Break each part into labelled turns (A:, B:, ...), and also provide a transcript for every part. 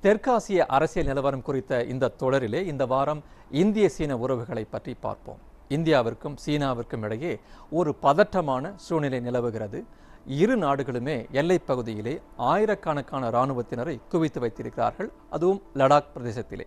A: தெற்காசிய அரசியல் நிலவரம் குறித்த இந்த தொடரிலே இந்த வாரம் இந்திய சீன உறவுகளை பற்றி பார்ப்போம் இந்தியாவிற்கும் சீனாவிற்கும் இடையே ஒரு பதற்றமான சூழ்நிலை நிலவுகிறது இரு நாடுகளுமே எல்லைப் பகுதியிலே ஆயிரக்கணக்கான இராணுவத்தினரை குவித்து வைத்திருக்கிறார்கள் அதுவும் லடாக் பிரதேசத்திலே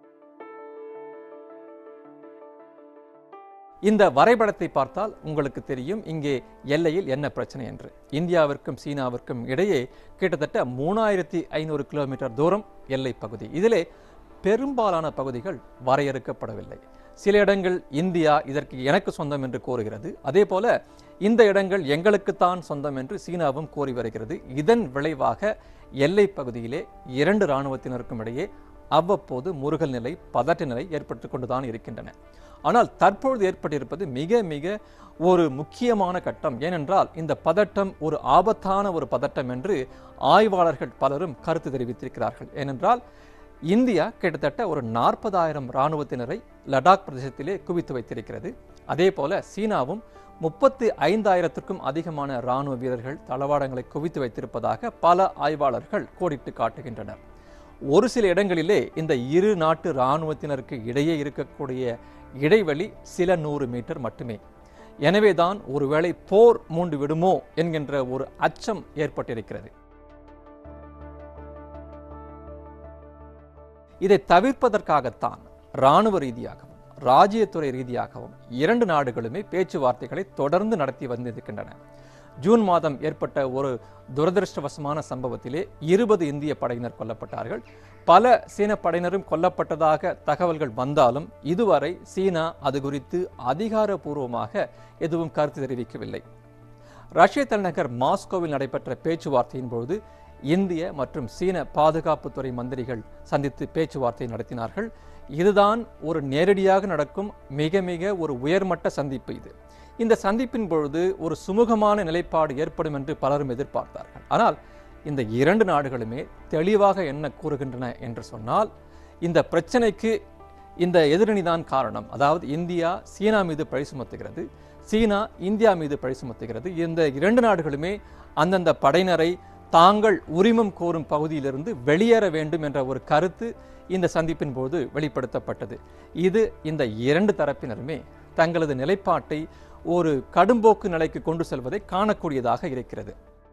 A: இந்த வரைபடத்தை பார்த்தால் உங்களுக்கு தெரியும் இங்கே எல்லையில் என்ன பிரச்சனை என்று இந்தியாவிற்கும் சீனாவிற்கும் இடையே கிட்டத்தட்ட மூணாயிரத்தி ஐநூறு கிலோமீட்டர் தூரம் எல்லை பகுதி இதிலே பெரும்பாலான பகுதிகள் வரையறுக்கப்படவில்லை சில இடங்கள் இந்தியா இதற்கு எனக்கு சொந்தம் என்று கூறுகிறது அதே போல இந்த இடங்கள் எங்களுக்குத்தான் சொந்தம் என்று சீனாவும் கூறி வருகிறது இதன் விளைவாக எல்லை பகுதியிலே இரண்டு இராணுவத்தினருக்கும் இடையே அவ்வப்போது முருகல் நிலை பதட்ட நிலை ஏற்பட்டு கொண்டுதான் இருக்கின்றன ஆனால் தற்பொழுது ஏற்பட்டிருப்பது மிக மிக ஒரு முக்கியமான கட்டம் ஏனென்றால் இந்த பதட்டம் ஒரு ஆபத்தான ஒரு பதட்டம் என்று ஆய்வாளர்கள் பலரும் கருத்து தெரிவித்திருக்கிறார்கள் ஏனென்றால் இந்தியா கிட்டத்தட்ட ஒரு நாற்பதாயிரம் இராணுவத்தினரை லடாக் பிரதேசத்திலே குவித்து வைத்திருக்கிறது அதே போல சீனாவும் முப்பத்தி ஐந்தாயிரத்திற்கும் அதிகமான இராணுவ வீரர்கள் தளவாடங்களை குவித்து வைத்திருப்பதாக பல ஆய்வாளர்கள் கோடிட்டு காட்டுகின்றனர் ஒரு சில இடங்களிலே இந்த இரு நாட்டு இராணுவத்தினருக்கு இடையே இருக்கக்கூடிய இடைவெளி சில நூறு மீட்டர் மட்டுமே எனவேதான் ஒருவேளை போர் மூண்டு விடுமோ என்கின்ற ஒரு அச்சம் ஏற்பட்டிருக்கிறது இதை தவிர்ப்பதற்காகத்தான் இராணுவ ரீதியாகவும் ராஜ்யத்துறை ரீதியாகவும் இரண்டு நாடுகளுமே பேச்சுவார்த்தைகளை தொடர்ந்து நடத்தி வந்திருக்கின்றன ஜூன் மாதம் ஏற்பட்ட ஒரு துரதிருஷ்டவசமான சம்பவத்திலே இருபது இந்திய படையினர் கொல்லப்பட்டார்கள் பல சீன படையினரும் கொல்லப்பட்டதாக தகவல்கள் வந்தாலும் இதுவரை சீனா அது குறித்து அதிகாரப்பூர்வமாக எதுவும் கருத்து தெரிவிக்கவில்லை ரஷ்ய தலைநகர் மாஸ்கோவில் நடைபெற்ற பேச்சுவார்த்தையின் பொழுது இந்திய மற்றும் சீன பாதுகாப்புத்துறை மந்திரிகள் சந்தித்து பேச்சுவார்த்தை நடத்தினார்கள் இதுதான் ஒரு நேரடியாக நடக்கும் மிக மிக ஒரு உயர்மட்ட சந்திப்பு இது இந்த சந்திப்பின் பொழுது ஒரு சுமூகமான நிலைப்பாடு ஏற்படும் என்று பலரும் எதிர்பார்த்தார்கள் ஆனால் இந்த இரண்டு நாடுகளுமே தெளிவாக என்ன கூறுகின்றன என்று சொன்னால் இந்த பிரச்சனைக்கு இந்த எதிரணிதான் காரணம் அதாவது இந்தியா சீனா மீது பழி சுமத்துகிறது சீனா இந்தியா மீது பழி சுமத்துகிறது இந்த இரண்டு நாடுகளுமே அந்தந்த படையினரை தாங்கள் உரிமம் கோரும் பகுதியிலிருந்து வெளியேற வேண்டும் என்ற ஒரு கருத்து இந்த சந்திப்பின் போது வெளிப்படுத்தப்பட்டது இது இந்த இரண்டு தரப்பினருமே தங்களது நிலைப்பாட்டை ஒரு கடும்போக்கு நிலைக்கு கொண்டு செல்வதை காணக்கூடியதாக இருக்கிறது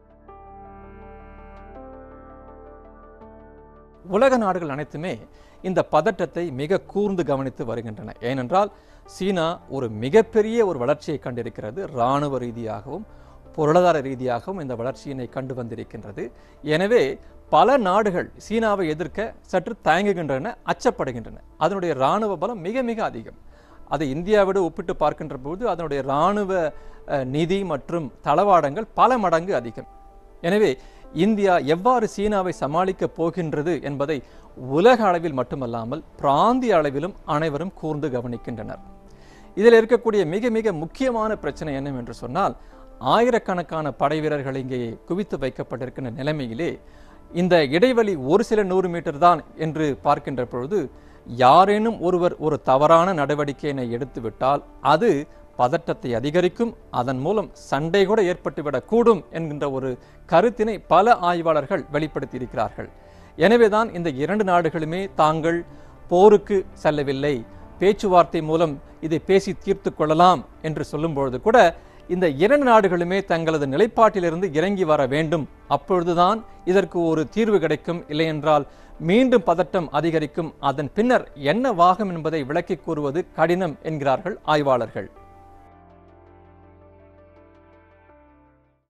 A: உலக நாடுகள் அனைத்துமே இந்த பதட்டத்தை மிக கூர்ந்து கவனித்து வருகின்றன ஏனென்றால் சீனா ஒரு மிகப்பெரிய ஒரு வளர்ச்சியை கண்டிருக்கிறது இராணுவ ரீதியாகவும் பொருளாதார ரீதியாகவும் இந்த வளர்ச்சியினை கண்டு வந்திருக்கின்றது எனவே பல நாடுகள் சீனாவை எதிர்க்க சற்று தயங்குகின்றன அச்சப்படுகின்றன அதனுடைய இராணுவ பலம் மிக மிக அதிகம் அதை இந்தியாவோடு ஒப்பிட்டு பார்க்கின்ற போது அதனுடைய இராணுவ அஹ், நிதி மற்றும் தளவாடங்கள் பல மடங்கு அதிகம் எனவே இந்தியா எவ்வாறு சீனாவை சமாளிக்கப் போகின்றது என்பதை உலக அளவில் மட்டுமல்லாமல் பிராந்திய அளவிலும் அனைவரும் கூர்ந்து கவனிக்கின்றனர் இதில் இருக்கக்கூடிய மிக மிக முக்கியமான பிரச்சனை என்னவென்று சொன்னால் ஆயிரக்கணக்கான படை வீரர்கள் இங்கே குவித்து வைக்கப்பட்டிருக்கின்ற நிலைமையிலே இந்த இடைவெளி ஒரு சில நூறு மீட்டர் தான் என்று பார்க்கின்ற பொழுது யாரேனும் ஒருவர் ஒரு தவறான நடவடிக்கையினை எடுத்துவிட்டால் அது பதட்டத்தை அதிகரிக்கும் அதன் மூலம் சண்டை கூட ஏற்பட்டுவிடக்கூடும் என்கின்ற ஒரு கருத்தினை பல ஆய்வாளர்கள் வெளிப்படுத்தியிருக்கிறார்கள் எனவேதான் இந்த இரண்டு நாடுகளுமே தாங்கள் போருக்கு செல்லவில்லை பேச்சுவார்த்தை மூலம் இதை பேசி தீர்த்து கொள்ளலாம் என்று சொல்லும்பொழுது கூட இந்த இரண்டு நாடுகளுமே தங்களது நிலைப்பாட்டிலிருந்து இறங்கி வர வேண்டும் அப்பொழுதுதான் இதற்கு ஒரு தீர்வு கிடைக்கும் இல்லையென்றால் மீண்டும் பதட்டம் அதிகரிக்கும் அதன் பின்னர் என்ன வாகும் என்பதை விளக்கிக் கூறுவது கடினம் என்கிறார்கள் ஆய்வாளர்கள்